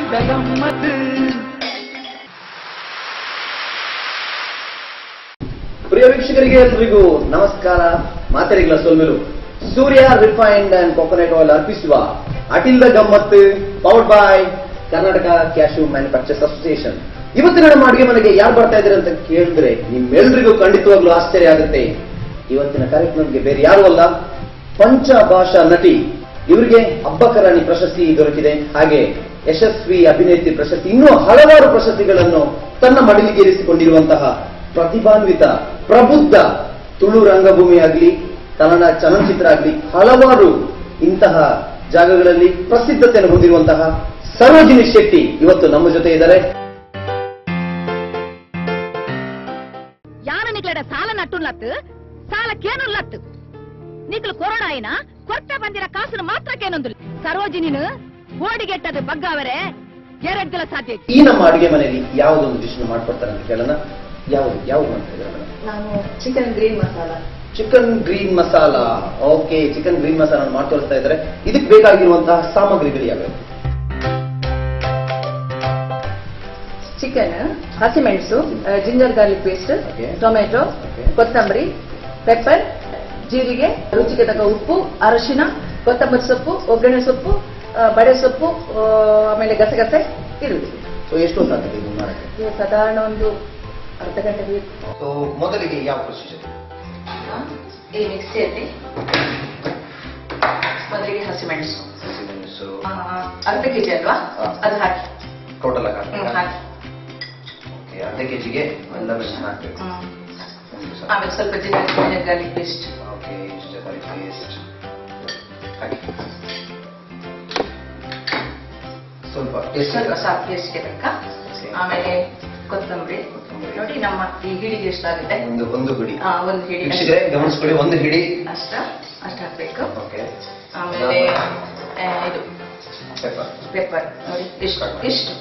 ಗಮ್ಮತ್ ಪ್ರಿಯ ವೀಕ್ಷಕರಿಗೆ ಎಲ್ರಿಗೂ ನಮಸ್ಕಾರ ಮಾತೆರೆಗಳ ಸೊಲ್ಮೆಲು Surya refined and coconut oil ಅರ್ಪಿಸುವ Atil the Gammat powered by Karnataka cashew manufacturers association ಇವತ್ತಿನ ನಮ್ಮ ಅಡುಗೆ ಮನೆಗೆ ಯಾರು ಬರ್ತಾ ಇದ್ದಾರೆ ಅಂತ ಕೇಳಿದ್ರೆ ನಿಮ್ಮೆಲ್ರಿಗೂ ಖಂಡಿತವಾಗ್ಲೂ ಆಶ್ಚರ್ಯ ಆಗುತ್ತೆ ಇವತ್ತಿನ ಕಾರ್ಯಕ್ರಮಕ್ಕೆ ಬೇರೆ ಯಾರು ಅಲ್ಲ ಪಂಚಭಾಷಾ ನಟಿ ಇವರಿಗೆ ಹಬ್ಬಕರಾಣಿ ಪ್ರಶಸ್ತಿ ದೊರಕಿದೆ ಹಾಗೆ ಯಶಸ್ವಿ ಅಭಿನೇತ್ರಿ ಪ್ರಶಸ್ತಿ ಇನ್ನೂ ಹಲವಾರು ಪ್ರಶಸ್ತಿಗಳನ್ನು ತನ್ನ ಮಡಿಲಿಗೇರಿಸಿಕೊಂಡಿರುವಂತಹ ಪ್ರತಿಭಾನ್ವಿತ ಪ್ರಬುದ್ಧ ತುಳು ರಂಗಭೂಮಿ ಆಗಲಿ ಕನ್ನಡ ಚಲನಚಿತ್ರ ಆಗಲಿ ಹಲವಾರು ಇಂತಹ ಜಾಗಗಳಲ್ಲಿ ಪ್ರಸಿದ್ಧತೆಯನ್ನು ಹೊಂದಿರುವಂತಹ ಸರೋಜಿನಿ ಶೆಟ್ಟಿ ಇವತ್ತು ನಮ್ಮ ಜೊತೆ ಇದ್ದಾರೆ ಯಾನ ನಿಕ್ಲಡ ಸಾಲ ನಟ್ಟುಲ್ಲತ್ತು ಸಾಲಕ್ಕೇನುಲ್ಲತ್ತು ನಿಕ್ಲು ಕೊರೋನಾ ಏನ ಕೊರತೆ ಬಂದಿರ ಕಾಸು ಮಾತ್ರಕ್ಕೇನೊಂದು ಸರೋಜಿನಿನು ಓಡಿಗೆಟ್ಟದು ಬಗ್ಗಾವರೆ ಎರಡ್ಗಲ ಸಾಧ್ಯ ಐತಿ. ಈ ನಮ್ಮ ಅಡುಗೆ ಮನೆಯಲ್ಲಿ ಯಾವುದೊಂದು ಡಿಶ್ ಮಾಡ್ಕೊಡ್ತಾರೆ ಅಂತ ಕೇಳೋಣ ಯಾವುದು ಯಾವುದು ಮಾಡ್ತಾ ಇದ್ದಾರೆ ಮೇಡಮ್ ನಾನು chicken green masala chicken green masala okay chicken green masala ಮಾಡಿ ತೋರಿಸ್ತಾ ಇದ್ದಾರೆ ಇದಕ್ಕೆ ಬೇಕಾಗಿರುವಂತಹ ಸಾಮಗ್ರಿಗಳು ಯಾವ್ಯಾವು ಚಿಕನ್ ಹಸಿಮೆಣಸು ginger garlic paste Okay. Tomato Okay. ಕೊತ್ತಂಬರಿ ಪೆಪ್ಪರ್ ಜೀರಿಗೆ ರುಚಿಗೆ ತಕ್ಕ ಉಪ್ಪು ಅರಶಿನ ಕೊತ್ತಂಬರಿ ಸೊಪ್ಪು ಒಗ್ಗರಣೆ ಸೊಪ್ಪು ಆ, ಬಡೆ ಸೊಪ್ಪು ಆ, ಆಮೇಲೆ ಗಸಗಸೆ ಈರುಳ್ಳಿ ಸೊ ಎಷ್ಟು ಹೊತ್ತಾಗ್ತದೆ ಇದು ಮಾಡಕ್ಕೆ ಇದು ಸಾಧಾರಣ ಒಂದು ಅರ್ಧ ಗಂಟೆ ಬೇಕು ಸೊ ಮೊದಲಿಗೆ ಯಾವ ಪ್ರೊಸೀಜರ್ ಈ ಮಿಕ್ಸಿಯಲ್ಲಿ ಮೊದಲಿಗೆ ಹಸಿಮೆಣಸು ಹಸಿಮೆಣಸು ಆ, ಅರ್ಧ ಕೆಜಿ ಅಲ್ವಾ ಹಾ. ಅದು ಹಾಕಿ ಟೋಟಲ್ ಹ್ಮ್, ಹಾಕಿ ಓಕೆ ಅರ್ಧ ಕೆಜಿಗೆ ಎಲ್ಲ ಮೆಣಸು ಹಾಕ್ಬೇಕು ಹ್ಮ್. ಒಂದು ಸ್ವಲ್ಪ. ಆಮೇಲೆ ಸ್ವಲ್ಪ ಜಿಂಜರ್ ಗಾರ್ಲಿಕ್ ಪೇಸ್ಟ್ ಓಕೆ ಇಷ್ಟು ಗಾರ್ಲಿಕ್ ಪೇಸ್ಟ್ ಹಾಕಿ ಸ್ವಲ್ಪ ಟೇಸ್ಟ್ ಸ್ವಲ್ಪ ಸಾಕು ಟೇಸ್ಟ್ಗೆ ತಕ್ಕ ಆಮೇಲೆ ಕೊತ್ತಂಬರಿ ಕೊತ್ತಂಬರಿ. ನೋಡಿ ನಮ್ಮ ಈ ಹಿಡಿಗೆ ಎಷ್ಟಾಗುತ್ತೆ ಒಂದು ಒಂದು ಹಿಡಿ ಆ, ಒಂದು ಹಿಡಿ ವೀಕ್ಷಕರೇ ಗಮನಿಸ್ಕೊಳ್ಳಿ ಒಂದು ಹಿಡಿ ಅಷ್ಟ ಅಷ್ಟ ಹಾಕ್ಬೇಕು ಓಕೆ ಆಮೇಲೆ ಆ, ಇದು ಪೆಪ್ಪರ್ ಪೆಪ್ಪರ್ ನೋಡಿ ಇಷ್ಟು ಇಷ್ಟು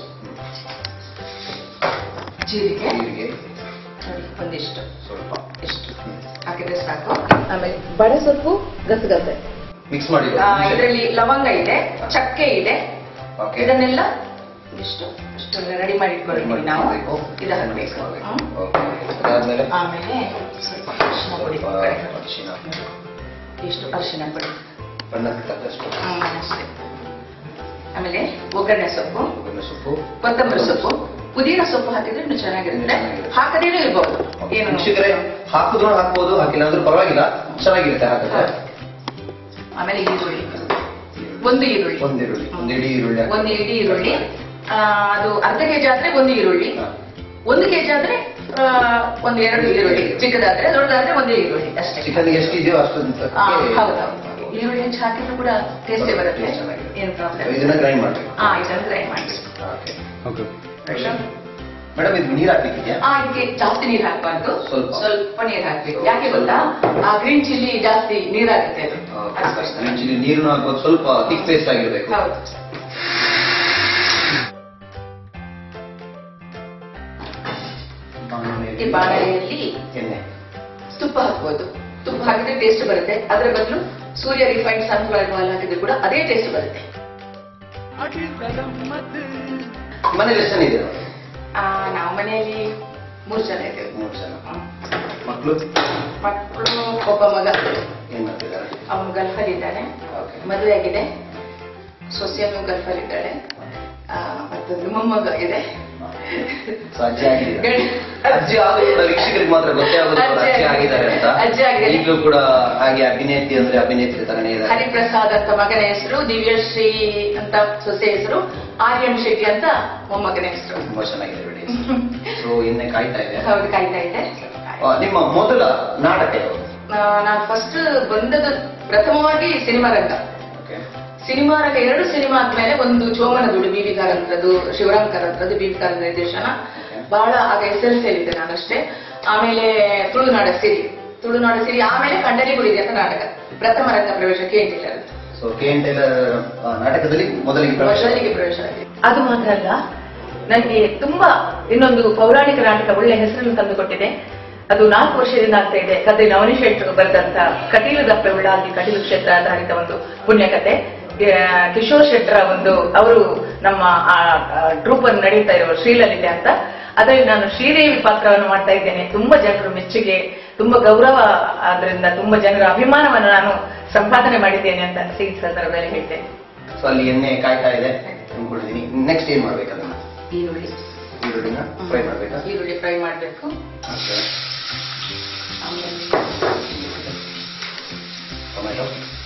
ಜೀರಿಗೆ ಜೀರಿಗೆ ನೋಡಿ ಒಂದಿಷ್ಟು ಸ್ವಲ್ಪ ಇಷ್ಟು ಹಾಕಿದ್ರೆ ಸಾಕು ಆಮೇಲೆ ಬಡೆ ಸೊಪ್ಪು ಗಸಗಸೆ ಮಿಕ್ಸ್ ಮಾಡಿ ಇದರಲ್ಲಿ ಲವಂಗ ಇದೆ ಚಕ್ಕೆ ಇದೆ ಓಕೆ ಇದನ್ನೆಲ್ಲ ಇಷ್ಟು ಇಷ್ಟು ರೆಡಿ ಮಾಡಿ ಇಟ್ಕೊಂಡಿದ್ದೀವಿ ನಾವು ಮಾಡ್ಬೇಕು. ಇದು ಹಾಕ್ಬೇಕು ಹ್ಮ್. ಓಕೆ ಅದಾದ್ಮೇಲೆ ಆಮೇಲೆ ಸ್ವಲ್ಪ ಅರಿಶಿನ ಪುಡಿ ಸ್ವಲ್ಪ ಅರಿಶಿನ ಇಷ್ಟು ಅರಿಶಿನ ಪುಡಿ ಬಣ್ಣಕ್ಕೆ ತಕ್ಕಷ್ಟು ಹ್ಮ್, ಅಷ್ಟೇ ಆಮೇಲೆ ಒಗ್ಗರಣೆ ಸೊಪ್ಪು ಕೊತ್ತಂಬರಿ ಸೊಪ್ಪು ಕೊತ್ತಂಬರಿ ಸೊಪ್ಪು ಪುದೀನ ಸೊಪ್ಪು ಹಾಕಿದ್ರೆ ಇನ್ನೂ ಚೆನ್ನಾಗಿರುತ್ತೆ ಚೆನ್ನಾಗಿರುತ್ತೆ. ಹಾಕದೇನೂ ಇರ್ಬೋದು ಏನು ವೀಕ್ಷಕರೇ ಹಾಕಿದ್ರು ಹಾಕ್ಬೋದು ಹಾಕಿಲ್ಲ ಅಂದ್ರೂ ಪರವಾಗಿಲ್ಲ ಚೆನ್ನಾಗಿರುತ್ತೆ ಹಾಕಿದ್ರೆ ಆಮೇಲೆ ಈರುಳ್ಳಿ ಒಂದು ಈರುಳ್ಳಿ ಒಂದು ಈರುಳ್ಳಿ ಒಂದು ಇಡೀ ಈರುಳ್ಳಿ ಹಾಕಿ. ಒಂದು ಇಡೀ ಈರುಳ್ಳಿ ಆ, ಅದು ಅರ್ಧ ಕೆಜಿ ಆದ್ರೆ ಒಂದು ಈರುಳ್ಳಿ ಹಾ. ಒಂದು ಕೆಜಿ ಆದ್ರೆ ಆ, ಒಂದು ಎರಡು ಈರುಳ್ಳಿ ಚಿಕ್ಕದಾದ್ರೆ ದೊಡ್ಡದಾದ್ರೆ ಒಂದು ಈರುಳ್ಳಿ ಅಷ್ಟೇ ಚಿಕನ್ ಎಷ್ಟಿದೆಯೋ ಅಷ್ಟು ಆ, ಹೌದೌದು ಈರುಳ್ಳಿ ಹೆಚ್ಚು ಹಾಕಿದ್ರು ಕೂಡ ಟೇಸ್ಟೇ ಬರುತ್ತೆ Taste ಚೆನ್ನಾಗಿರುತ್ತೆ. ಏನು ಪ್ರಾಬ್ಲಮ್ ಇದನ್ನ ಗ್ರೈಂಡ್ ಮಾಡ್ಬೇಕು ಹಾ ಇದನ್ನು ಗ್ರೈಂಡ್ ಮಾಡಿ ಓಕೆ ಮೇಡಮ್ ಇದು ನೀರು ಹಾಕ್ಲಿಕ್ಕಿದೆಯಾ ಆ ಇದಕ್ಕೆ ಜಾಸ್ತಿ ನೀರು ಹಾಕಬಾರ್ದು ಸ್ವಲ್ಪ. ಸ್ವಲ್ಪ ನೀರು ಹಾಕ್ಬೇಕು ಯಾಕೆ ಗೊತ್ತಾ ಆ ಗ್ರೀನ್ ಚಿಲ್ಲಿ ಜಾಸ್ತಿ ನೀರಾಗುತ್ತೆ ಅದು ಅದಕ್ಕೋಸ್ಕರ. ಆಕ್ಚುಲಿ ನೀರನ್ನು ಹಾಕ್ಬೋದು ಸ್ವಲ್ಪ ಥಿಕ್ ಪೇಸ್ಟ್ ಆಗಿರ್ಬೇಕು ಹೌದು ಈ ಬಾಣಲೆಯಲ್ಲಿ ಎಣ್ಣೆ ತುಪ್ಪ ಹಾಕ್ಬೋದು ತುಪ್ಪ ಹಾಕಿದ್ರೆ ಟೇಸ್ಟ್ ಬರುತ್ತೆ ಅದರ ಬದಲು ಸೂರ್ಯ ರಿಫೈನ್ಡ್ ಸನ್ಫ್ಲವರ್ ಆಯಿಲ್ ಹಾಕಿದ್ರೆ ಕೂಡ ಅದೇ ಟೇಸ್ಟ್ ಬರುತ್ತೆ ಅಟಿಲ್ ದ ಗಮ್ಮತ್ ಮನೇಲಿ ಎಷ್ಟು ಜನ ಇದೆ ಆ, ನಾವು ಮನೆಯಲ್ಲಿ ಮೂರು ಜನ ಇದ್ದೇವೆ ಮೂರು ಜನ ಹ್ಮ್. ಮಕ್ಕಳು ಮಕ್ಕಳು ಒಬ್ಬ ಮಗ ಏನ್ ಮಾಡ್ತಿದ್ದಾರೆ ಅವನು ಗಲ್ಫಲ್ಲಿ ಇದ್ದಾನೆ ಓಕೆ ಮದುವೆ ಆಗಿದೆ ಸೊಸೆಯನ್ನು ಗಲ್ಫಲ್ಲಿ ಇದ್ದಾಳೆ ಆ, ಮತ್ತೊಂದು ಮೊಮ್ಮಗ ಇದೆ ಸೊ ಅಜ್ಜಿ ಆಗಿದ್ದಾರೆ ಗಂಡ- ಅಜ್ಜಿ ಆಗೋದಿಲ್ಲ ವೀಕ್ಷಕರಿಗೆ ಮಾತ್ರ ಗೊತ್ತೇ ಆಗೋದಿಲ್ಲ ಅವ್ರು ಅಜ್ಜಿ ಆಗಿದ್ದಾರೆ ಅಂತ ಅಜ್ಜಿ ಆಗಿದ್ದಾರೆ. ಈಗಲೂ ಕೂಡ ಹಾಗೆ ಅಭಿನೇತ್ರಿ ಅಂದ್ರೆ ಅಭಿನೇತ್ರಿ ತರನೇ ಇದ್ದಾರೆ ಹರಿಪ್ರಸಾದ್ ಅಂತ ಮಗನ ಹೆಸರು ದಿವ್ಯಶ್ರೀ ಅಂತ ಸೊಸೆ ಹೆಸರು ಆರ್ಯನ್ ಶೆಟ್ಟಿ ಅಂತ ಮೊಮ್ಮಗನ ಹೆಸರು ತುಂಬಾ ಚೆನ್ನಾಗಿದೆ ಬಿಡಿ ಸೊ ಇನ್ನೇ ಕಾಯ್ತಾ ಇದೆ ಹೌದು ಕಾಯ್ತಾ ಇದೆ ಆ, ನಿಮ್ಮ ಮೊದಲ ನಾಟಕ ಯಾವುದು ನಾ- ನಾನು ಫಸ್ಟ್ ಬಂದದ್ದು ಪ್ರಥಮವಾಗಿ ಸಿನಿಮಾ ರಂಗ ಓಕೆ ಸಿನಿಮಾ ರಂಗ ಎರಡು ಸಿನಿಮಾ ಆದ್ಮೇಲೆ ಒಂದು ಚೋಮನ ದುಡಿ ಬಿ ವಿ ಕಾರಂತ್ರದ್ದು ಶಿವರಾಮ್ ಕಾರಂತ್ರದ್ದು ಬಿ ವಿ ಕಾರಂತ ನಿರ್ದೇಶನ ಬಹಳ ಆಗ ಎಸ್ ಎಲ್ ಸಿ ಇದ್ದೆ ನಾನಷ್ಟೇ ಆಮೇಲೆ ತುಳುನಾಡ ಸಿರಿ ತುಳುನಾಡ ಸಿರಿ ಆಮೇಲೆ ಕಂಡಲಿ ಗುಡಿದೆ ಅಂತ ನಾಟಕ ಪ್ರಥಮ ರಂಗ ಪ್ರವೇಶ ಕೇಂದ್ರ ಸೊ ಕೆ ಎನ್ ಟೈಲರ್ ಆ, ನಾಟಕದಲ್ಲಿ ಮೊದಲಿಗೆ ಪ್ರವೇಶ ವರ್ಷಗಳಿಗೆ ಪ್ರವೇಶ ಆಗಿದೆ ಅದು ಮಾತ್ರ ಅಲ್ಲ ನನಗೆ ತುಂಬಾ ಇನ್ನೊಂದು ಪೌರಾಣಿಕ ನಾಟಕ ಒಳ್ಳೆ ಹೆಸರನ್ನು ತಂದುಕೊಟ್ಟಿದೆ ಅದು ನಾಲ್ಕು ವರ್ಷದಿಂದ ಆಗ್ತಾ ಇದೆ ಕತೆ ನವನೀಶ್ ಶೆಟ್ಟರು ಬರೆದಂತ ಕಟೀಲು ದಪ್ಪೆ ಉಳ್ಳಾಗಿ ಕಟೀಲು ಕ್ಷೇತ್ರ ಆಧಾರಿತ ಒಂದು ಪುಣ್ಯಕತೆ ಆ, ಕಿಶೋರ್ ಶೆಟ್ಟರ ಒಂದು ಅವರು ನಮ್ಮ ಟ್ರೂಪ್ ಅನ್ನು ನಡೀತಾ ಇರುವ ಶ್ರೀಲಲಿತೆ ಅಂತ ಅದರಲ್ಲಿ ನಾನು ಶ್ರೀದೇವಿ ಪಾತ್ರವನ್ನು ಮಾಡ್ತಾ ಇದ್ದೇನೆ ತುಂಬಾ ಜನರು ಮೆಚ್ಚುಗೆ ತುಂಬಾ ಗೌರವ ಆದ್ರಿಂದ ತುಂಬಾ ಜನರ ಅಭಿಮಾನವನ್ನು ನಾನು ಸಂಪಾದನೆ ಮಾಡಿದ್ದೇನೆ ಅಂತ ಈ ಸಂದರ್ಭದಲ್ಲಿ ಹೇಳ್ತೇನೆ ಸೊ ಅಲ್ಲಿ ಎಣ್ಣೆ ಕಾಯ್ತಾ ಇದೆ ಅನ್ಕೊಂಡಿದ್ದೀನಿ ನೆಕ್ಸ್ಟ್ ಏನ್ ಮಾಡ್ಬೇಕು ಅದನ್ನ ಈರುಳ್ಳಿ ಈರುಳ್ಳಿನ ಫ್ರೈ ಮಾಡ್ಬೇಕಾ ಈರುಳ್ಳಿ ಫ್ರೈ ಮಾಡಬೇಕು Okay. ಆಮೇಲೆ ಟೊಮೆಟೊ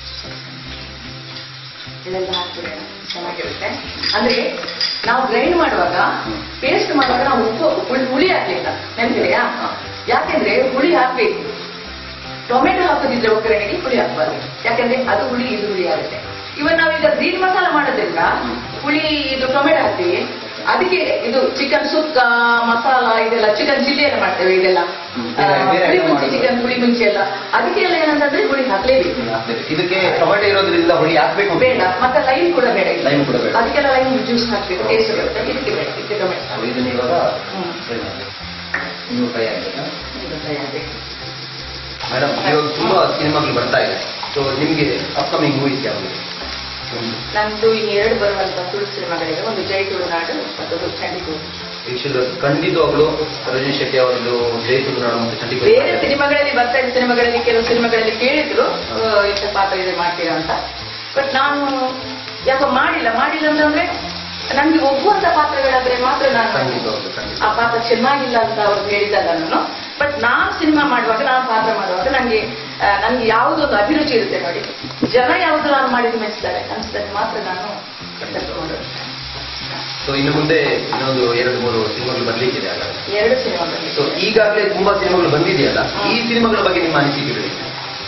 ಇದೆಲ್ಲ ಹಾಕ್ಬಿಡೋಣ ಚೆನ್ನಾಗಿರುತ್ತೆ ಅಂದ್ರೆ ನಾವು ಗ್ರೈಂಡ್ ಮಾಡುವಾಗ ಪೇಸ್ಟ್ ಮಾಡುವಾಗ ನಾವು ಉಪ್ಪು ಹುಳಿ ಹುಳಿ ಹಾಕ್ಲಿಲ್ಲ ನೆನಪಿದೆಯಾ ಹಾ. ಯಾಕೆಂದ್ರೆ ಹುಳಿ ಹಾಕ್ಬೇಕು ಟೊಮೆಟೊ ಹಾಕೋದಿದ್ರೆ ಒಗ್ಗರಣೆಗೆ ಹುಳಿ ಹಾಕ್ಬಾರ್ದು ಯಾಕಂದ್ರೆ ಅದು ಹುಳಿ ಇದು ಹುಳಿ ಆಗುತ್ತೆ ಇವನ್ ನಾವೀಗ ಗ್ರೀನ್ ಮಸಾಲ ಮಾಡೋದ್ರಿಂದ ಹುಳಿ ಇದು ಟೊಮೆಟೊ ಹಾಕ್ತೀವಿ ಅದಕ್ಕೆ ಇದು ಚಿಕನ್ ಸುಕ್ಕ ಮಸಾಲ ಇದೆಲ್ಲ ಚಿಕನ್ ಚಿಲ್ಲಿ ಎಲ್ಲ ಮಾಡ್ತೇವೆ ಇದೆಲ್ಲ ಹ್ಮ್. ಆ, ಬೇರೆ- ಬೇರೆ ಹುಳಿ item ಮುಂಚಿ ಮಾಡೋದು. ಚಿಕನ್ ಹುಳಿ ಮುಂಚೆ ಎಲ್ಲ ಅದಕ್ಕೆಲ್ಲ ಏನಂತಂದ್ರೆ ಹುಳಿ ಹಾಕ್ಲೇಬೇಕು ಇದಕ್ಕೆ ಟೊಮೆಟೊ ಇರೋದ್ರಿಂದ ಹುಳಿ ಹಾಕ್ಬೇಕು ಬೇಡ ಮತ್ತೆ ಲೈಮ್ ಕೂಡ ಬೇಡ ಇಲ್ಲಿ. Lime ಕೂಡ ಬೇಡ. ಅದಕ್ಕೆಲ್ಲ ಲೈಮ್ ಜ್ಯೂಸ್ ಹಾಕ್ಬೇಕು ಟೇಸ್ಟ್ ಬರುತ್ತೆ ಇದಕ್ಕೆ ಬೇಡ ಇದಕ್ಕೆ ಟೊಮೆಟೊ So, ಇದನ್ನ ಇವಾಗ ಹ್ಮ್. ಫ್ರೈ ಮಾಡ್ಬೇಕು ಇನ್ನೂ ಫ್ರೈ ಆಗ್ಬೇಕಾ ಇದು ಫ್ರೈ ಆಗ್ಬೇಕು. ಮೇಡಮ್ ಇವಾಗ ತುಂಬಾ ಸಿನಿಮಾಗಳು ಬರ್ತಾ ಇದೆ ಸೊ ನಿಮ್ಗೆ ಅಪ್ಕಮಿಂಗ್ ಮೂವೀಸ್ ಯಾವುದು ನಂದು ಈ ಎರಡು ಬರುವಂತ ತುಳು ಸಿನಿಮಾಗಳಿವೆ ಒಂದು ಜೈ ತುಳುನಾಡು ಮತ್ತೊಂದು ಚಂಡಿಗೂಡು ವೀಕ್ಷಕರು ಖಂಡಿತವಾಗ್ಲು ರಜನಿ ಶೆಟ್ಟಿ ಅವರದ್ದು ಜೈ ತುಳುನಾಡು ಮತ್ತು ಚಂಡೀಗಢ ಬೇರೆ ಸಿನಿಮಾಗಳಲ್ಲಿ ಬರ್ತಾ ಇದ್ದ ಸಿನಿಮಾಗಳಲ್ಲಿ ಕೆಲವು ಸಿನಿಮಾಗಳಲ್ಲಿ ಕೇಳಿದ್ರು ಆ, ಇಂಥ ಪಾತ್ರ ಇದೆ ಮಾಡ್ತೀರಾ ಅಂತ ಬಟ್ ನಾನು ಯಾಕೋ ಮಾಡಿಲ್ಲ ಮಾಡಿಲ್ಲ ಅಂತಂದ್ರೆ ನನ್ಗೆ ಒಪ್ಪುವಂತ ಪಾತ್ರಗಳಾದ್ರೆ ಮಾತ್ರ ನಾನು ಖಂಡಿತವಾಗ್ಲು ಖಂಡಿತ ಆ ಪಾತ್ರ ಚೆನ್ನಾಗಿಲ್ಲ ಅಂತ ಅವ್ರು ಹೇಳಿದಲ್ಲ ನಾನು ಬಟ್ ನಾನು ಸಿನಿಮಾ ಮಾಡುವಾಗ ನಾನು ಪಾತ್ರ ಮಾಡುವಾಗ ನನಗೆ ನನಗೆ ಯಾವುದೊಂದು ಅಭಿರುಚಿ ಇರುತ್ತೆ ನೋಡಿ ಜನ ಯಾವುದು ನಾನು ಮಾಡಿದ್ದು ಮೆಚ್ಚಿದ್ದಾರೆ ಅನಿಸಿದಾಗ ಮಾತ್ರ ನಾನು ಕರ್ತಕೊಂಡು ಸೊ ಇನ್ನು ಮುಂದೆ ಇನ್ನೊಂದು ಎರಡು ಮೂರು ಸಿನಿಮಾಗಳು ಬರ್ಲಿಕ್ಕಿದೆ ಅಲ್ಲ ಎರಡು ಸಿನಿಮಾಗಳಲ್ಲಿ ಸೊ ಈಗಾಗಲೇ ತುಂಬಾ ಸಿನಿಮಾಗಳು ಬಂದಿದೆಯಲ್ಲ ಈ ಸಿನಿಮಾಗಳ ಬಗ್ಗೆ ನಿಮ್ಮ ಅನಿಸಿಕೆಗಳು ಏನು?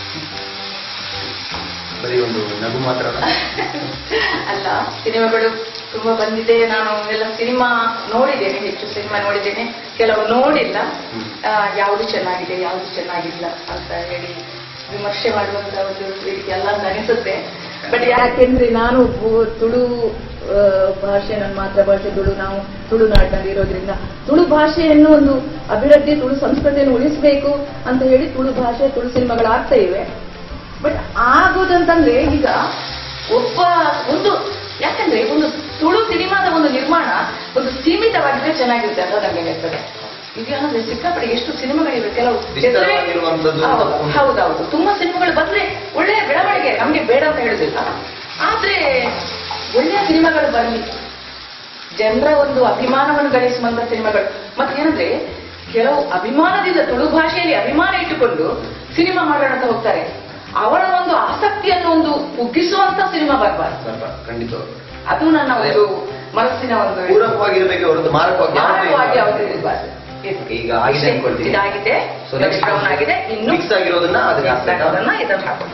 ಬರೀ ಒಂದು ನಗು ಮಾತ್ರ ಅಲ್ಲ ಸಿನಿಮಾಗಳು ತುಂಬಾ ಬಂದಿದೆ ನಾನು ಎಲ್ಲ ಸಿನಿಮಾ ನೋಡಿದ್ದೇನೆ ಹೆಚ್ಚು ಸಿನಿಮಾ ನೋಡಿದ್ದೇನೆ ಕೆಲವು ನೋಡಿಲ್ಲ ಹ್ಮ್. ಆ, ಯಾವುದು ಚೆನ್ನಾಗಿದೆ ಯಾವುದು ಚೆನ್ನಾಗಿಲ್ಲ ಅಂತ ಹೇಳಿ ವಿಮರ್ಶೆ ಮಾಡುವಂತ ಒಂದು ರೀತಿ ಎಲ್ಲ ಅಂತ ಅನಿಸುತ್ತೆ ಬಟ್ ಯಾಕೆಂದ್ರೆ ನಾನು ಬು- ತುಳು ಆ, ಭಾಷೆ ನನ್ನ ಮಾತೃಭಾಷೆ ತುಳು ನಾವು ತುಳುನಾಡಿನಲ್ಲಿ ಇರೋದ್ರಿಂದ ತುಳು ಭಾಷೆಯನ್ನು ಒಂದು ಅಭಿವೃದ್ಧಿ ತುಳು ಸಂಸ್ಕೃತಿಯನ್ನು ಉಳಿಸಬೇಕು ಅಂತ ಹೇಳಿ ತುಳು ಭಾಷೆ ತುಳು ಸಿನಿಮಾಗಳು ಆಗ್ತಾ ಇವೆ ಬಟ್ ಆಗೋದಂತಂದ್ರೆ ಈಗ ಒಬ್ಬ ಒಂದು ಯಾಕಂದ್ರೆ ಒಂದು ತುಳು ಸಿನಿಮಾದ ಒಂದು ನಿರ್ಮಾಣ ಒಂದು ಸೀಮಿತವಾಗಿದ್ರೆ ಚೆನ್ನಾಗಿರುತ್ತೆ ಅಂತ ನನಗೆ ಅನಿಸ್ತದೆ ಈಗ ಅಂದ್ರೆ ಸಿಕ್ಕಾಪಟ್ಟೆ ಎಷ್ಟು ಸಿನಿಮಾಗಳಿವೆ ಕೆಲವು ವಿಸ್ತಾರವಾಗಿರುವಂಥದ್ದು ಅಂತ ಹೌದು, ಒಂದು- ಹೌದೌದು ತುಂಬಾ ಸಿನಿಮಾಗಳು ಬಂದ್ರೆ ಒಳ್ಳೆಯ ಬೆಳವಣಿಗೆ ನಮ್ಗೆ ಬೇಡ ಅಂತ ಹೇಳುದಿಲ್ಲ ಆದ್ರೆ ಒಳ್ಳೆಯ ಸಿನಿಮಾಗಳು ಬರಲಿ ಜನರ ಒಂದು ಅಭಿಮಾನವನ್ನು ಗಳಿಸುವಂತ ಸಿನಿಮಾಗಳು ಮತ್ತೆ ಏನಂದ್ರೆ ಕೆಲವು ಅಭಿಮಾನದಿಂದ ತುಳು ಭಾಷೆಯಲ್ಲಿ ಅಭಿಮಾನ ಇಟ್ಟುಕೊಂಡು ಸಿನಿಮಾ ಮಾಡೋಣ ಅಂತ ಹೋಗ್ತಾರೆ ಅವಳ ಒಂದು ಆಸಕ್ತಿಯನ್ನು ಒಂದು ಕುಗ್ಗಿಸುವಂತ ಸಿನಿಮಾ ಬರಬಾರ್ದು ಸ್ವಲ್ಪ ಖಂಡಿತವಾಗ್ಲು ಅದು ನನ್ನ ಒಂದು ಮನಸ್ಸಿನ ಒಂದು ಪೂರಕವಾಗಿರ್ಬೇಕೆ ಹೊರತು ಮಾರಕವಾಗಿ ಯಾವ್ದು ಮಾರಕವಾಗಿ ಯಾವುದು ಇರ್ಬಾರ್ದು. ಇರಬಾರ್ದು ಈಗ ಆಗಿದೆ ಅನ್ಕೊಳ್ತೀನಿ. ಇದಾಗಿದೆ So next ಬ್ರೌನ್ ಆಗಿದೆ ಇನ್ನು ಮಿಕ್ಸ್ ಆಗಿರೋದನ್ನ ಅದಕ್ಕೆ mix ಆಗಿರೋದನ್ನ ಇದನ್ನ ಹಾಕೋದು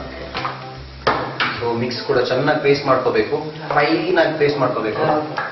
ಸೊ ಮಿಕ್ಸ್ ಕೂಡ ಚೆನ್ನಾಗಿ ಪೇಸ್ಟ್ ಮಾಡ್ಕೋಬೇಕು ಫೈನ್ ಆಗಿ ಪೇಸ್ಟ್ ಮಾಡ್ಕೋಬೇಕು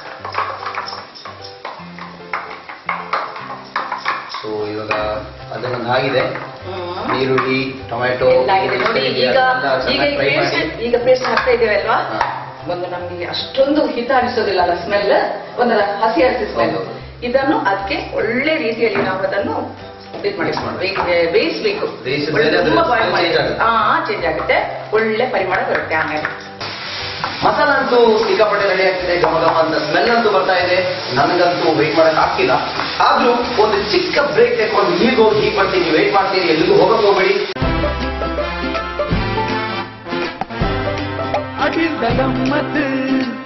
ಸೊ ಇವಾಗ ಅದನ್ನೊಂದು ಆಗಿದೆ ಹ್ಮ್. ಈರುಳ್ಳಿ ಟೊಮ್ಯಾಟೊ ಎಲ್ಲ ಆಗಿದೆ ನೋಡಿ ಈಗ ಈಗ ಈ ಪೇಸ್ಟ್ ಈಗ ಪೇಸ್ಟ್ ಹಾಕ್ತಾ ಇದ್ದೇವೆ ಅಲ್ವಾ ಒಂದು ನಮ್ಗೆ ಅಷ್ಟೊಂದು ಹಿತ ಅನಿಸೋದಿಲ್ಲ ಅಲ್ಲ ಸ್ಮೆಲ್ ಒಂದು ಹಸಿ ಹಸಿ ಸ್ಮೆಲ್ ಹೌದು. ಇದನ್ನು ಅದಕ್ಕೆ ಒಳ್ಳೆ ರೀತಿಯಲ್ಲಿ ನಾವು ಅದನ್ನು ಇದ್ ಮಾಡಿ Mix ಮಾಡ್ಬೇಕು. ಬೇಯಿಸ್- ಬೇಯಿಸ್ಬೇಕು ಬೇಯಿಸಿದ ಒಳ್ಳೆ ಮೇಲೆ ಅದ್ರ ತುಂಬಾ boil smell ಮಾಡಿ change ಆಗುತ್ತೆ. ಹಾ ಚೇಂಜ್ ಆಗುತ್ತೆ ಒಳ್ಳೆ ಪರಿಮಾಣ ಬರುತ್ತೆ ಆಮೇಲೆ ಮಸಾಲ ಅಂತೂ ಸಿಕ್ಕಾಪಟ್ಟೆ ರೆಡಿ ಆಗ್ತಿದೆ ಘಮ ಘಮ ಅಂತ ಸ್ಮೆಲ್ ಅಂತೂ ಬರ್ತಾ ಇದೆ ನನಗಂತೂ ವೆಯ್ಟ್ ಮಾಡಕ್ ಆಗ್ತಿಲ್ಲ ಆದ್ರೂ ಒಂದು ಚಿಕ್ಕ ಬ್ರೇಕ್ ತೆಗೆದುಕೊಂಡು ಈಗ ಹೋಗಿ ಈಗ ಬರ್ತೀನಿ ವೆಯ್ಟ್ ಮಾಡ್ತೀನಿ ಎಲ್ಲಿಗೂ ಹೋಗಕ್ ಹೋಗ್ಬೇಡಿ ಅಖಿಲ ಗಮ್ಮತ್